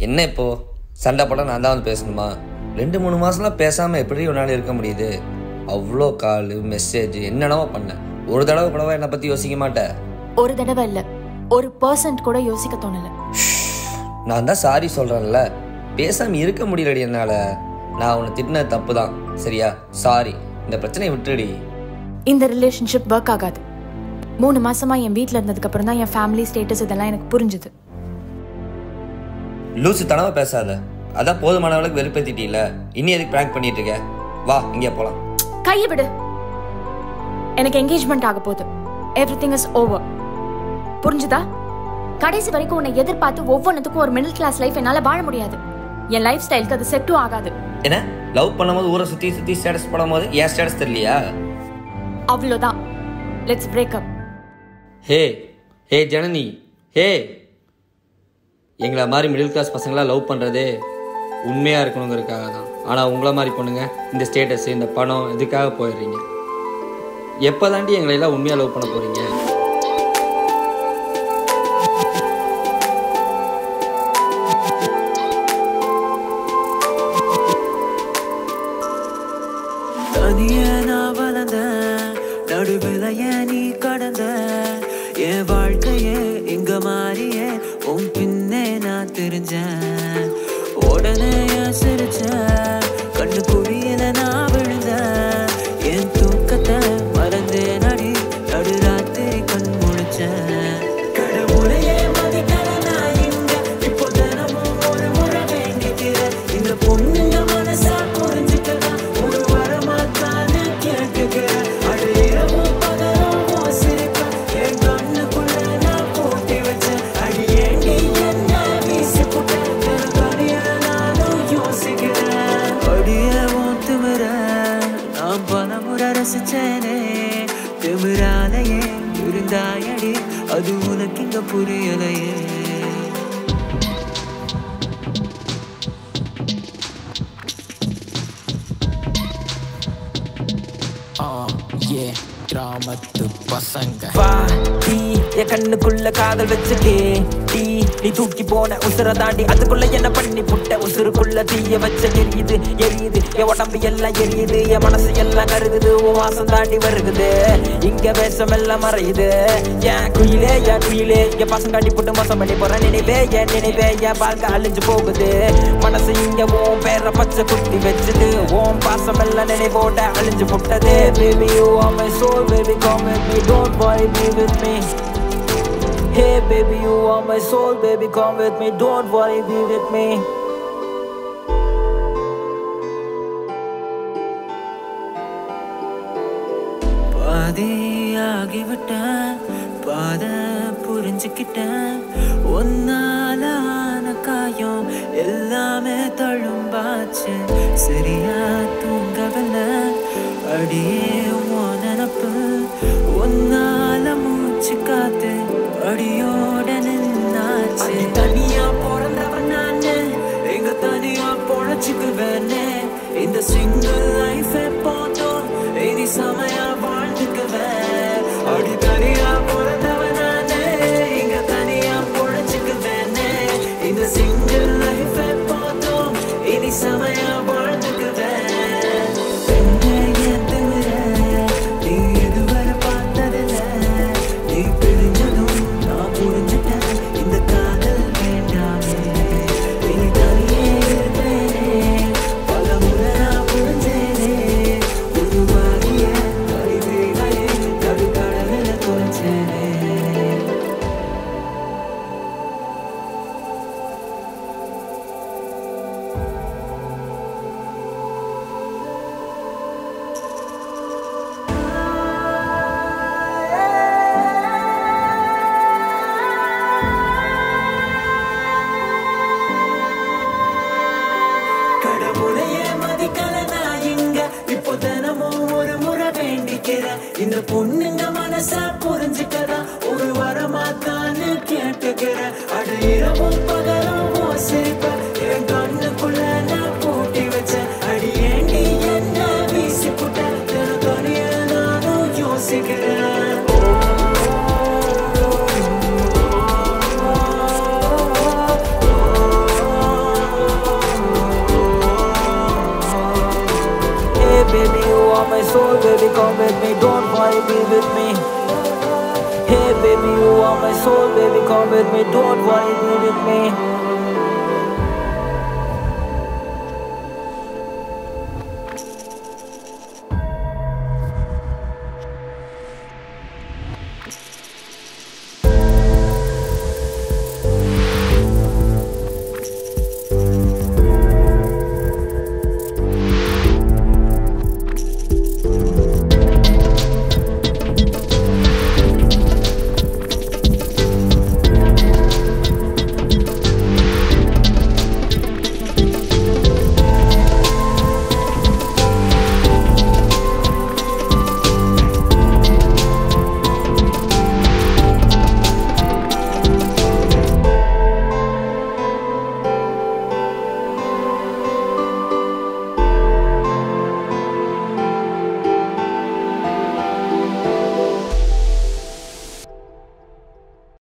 என்ன இப்போ சண்டை போட நான் தான் வந்து பேசணுமா ரெண்டு மூணு மாசம்லாம் பேசாமல் எப்படி உன்னால் இருக்க முடியுது அவ்வளோ கால் மெசேஜ் என்னென்னவோ பண்ணேன் ஒரு தடவை கூடவா என்னை பற்றி யோசிக்க மாட்டேன் ஒரு தடவை இல்ல ஒரு பர்சன்ட் கூட யோசிக்க தோணல நான் தான் சாரி சொல்கிறேன்ல பேசாமல் இருக்க முடியலடி என்னால் நான் உன்னை திட்டினது தப்பு தான் சரியா சாரி இந்த பிரச்சனையை விட்டுடி இந்த ரிலேஷன்ஷிப் ஒர்க் ஆகாது மூணு மாசமா என் வீட்ல இருந்ததுக்கு அப்புறம் தான் என் ஃபேமிலி ஸ்டேட்டஸ் இதெல்லாம் எனக்கு புரிஞ்சுது லூசு தனவா பேசாத அதான் போதுமான அளவுக்கு வெறுப்பேத்திட்டீல இனி எதுக்கு ப்ராங்க் பண்ணிட்டு இருக்க வா இங்கே போகலாம் கையை விடு எனக்கு என்கேஜ்மெண்ட் ஆக போகுது எவ்ரி திங் இஸ் ஓவர் புரிஞ்சுதா கடைசி வரைக்கும் உன்னை எதிர்பார்த்து ஒவ்வொன்றுத்துக்கும் ஒரு மிடில் கிளாஸ் லைஃப் என்னால வாழ முடியாது என் லைஃப் ஸ்டைலுக்கு அது செட்டும் ஆகாது என்ன லவ் பண்ணும்போது ஊரை சுற்றி சுற்றி ஸ்டேட்டஸ் போடும்போது ஏன் ஸ்டேட்டஸ் தெரியலையா அவ்வளோதான் let's break up hey hey Janani hey எங்களை மாதிரி மிடில் கிளாஸ் பசங்களாம் லவ் பண்ணுறதே உண்மையாக இருக்கணுங்கிறதுக்காக தான் ஆனால் உங்களை மாதிரி பொண்ணுங்க இந்த ஸ்டேட்டஸ் இந்த பணம் இதுக்காக போயிடுறீங்க எப்போ தாண்டி எங்களை எல்லாம் உண்மையாக லவ் பண்ண போகிறீங்க தனிய நான் வளர்ந்த நடுவில் ஏன் நீ கடந்த என் வாழ்க்கையே இங்க மாறிய உன் பின்னே நான் தெரிஞ்சேன் உடனே ஏன் சிரிச்ச கண்ணு குழியில நான் விழுந்த என் தூக்கத்தை மறந்தேன் அடி நடுராத்திரி கண் முழிச்சேன் கடவுளையே மதிக்கல நான் இங்க இப்போ தினமும் ஒரு முறை வேண்டிக்கிறேன் இந்த பொண்ணுங்க மனசா புரிஞ்சுக்கலாம் ஒரு வரமாத்தான்னு கேட்டுக்கிறேன் அது இரவும் பகலும் உன் சிரிப்ப என் கண்ணுக்குள்ள நான் போட்டி வச்சேன் அடி ஏண்டி என்ன வீசி புட்டேன் என் தனியா நானும் யோசிக்கிறேன் அடிய உன் திமிர நான் பலமுறை ரசிச்சேனே திமிராலையே இருந்தாயடி அது உனக்கு இங்க புரியலையே கிராமத்து பசங்க வா டீ என் கண்ணுக்குள்ள காதல் வச்சுட்டே டீ நீ தூக்கி போன உசுர தாண்டி அதுக்குள்ள என்ன பண்ணி புட்ட உசுருக்குள்ள தீய வச்ச எரியுது எரியுது என் உடம்பு எல்லாம் எரியுது என் மனசு எல்லாம் கருகுது உன் வாசம் தாண்டி வருகுது இங்க வேஷம் எல்லாம் மறையுது என் குயிலே என் குயிலே என் பசங்க அடி போட்டு மோசம் பண்ணி போற நினைவே என் நினைவே என் வாழ்க்கை அழிஞ்சு போகுது மனசு இங்க உன் பேர பச்சை குத்தி வச்சுது உன் பாசம் எல்லாம் நினைவோட அழிஞ்சு புட்டது baby you are my soul baby come with me don't worry be with me Hey baby you are my soul baby come with me don't worry be with me பாதியாகிவிட்டேன் பாத புரிஞ்சுக்கிட்டேன் ஒன்னால ஆன காயம் எல்லாமே தழும்பாச்சு சரியா தூங்கவில்லை அடியே உன் நினப்பு ஒன்னால மூச்சு காத்து அடியோட நின்னாச்சு தனியா பிறந்தவன் நானு எங்க தனியா பொழைச்சுக்குவேனே இந்த சிங்கிள் லைஃப் போதும் இனி செமையா வாழ்ந்துக்குவேன் அடி தனியா பிறந்தவன் நானு இங்க தனியா பொழைச்சுக்குவேனே இந்த சிங்கிள் லைஃப் போதும் இனி செமையா வாழ்ந்துக்குவேன் பெண்ணே ஏன் திமிர? நீ இதுவரை பார்த்ததில்ல. நீ பிரிஞ்சதும் நான் புரிஞ்சுட்டேன். இந்த காதல் வேண்டாமே. இனி தனியே இருப்பேனே. பலமுறை நான் புரிஞ்சேனே. உருவாகிய கவிதைகளை நடுக்கடலில் தொலைச்சேனே. கடவுளையே மதிக்கல நான் இங்க இப்போ தினமும் ஒரு முறை வேண்டிக்கிறேன் இந்த பொண்ணுங்க மனசா புரிஞ்சுக்கதா ஒரு வரமாத்தான்னு கேட்டுக்கிறேன் அடு இரவும் பகலும் உன் சிரிப்ப என் கண்ணுக்குள்ள நான் பூட்டி வச்சேன் அடி ஏண்டி என்ன வீசி புட்ட தினம் தனியா நானும் யோசிக்கிறேன் soul, baby, come with me. Don't worry, be with me. Hey, baby, you are my soul, baby, come with me. Don't worry, be with me.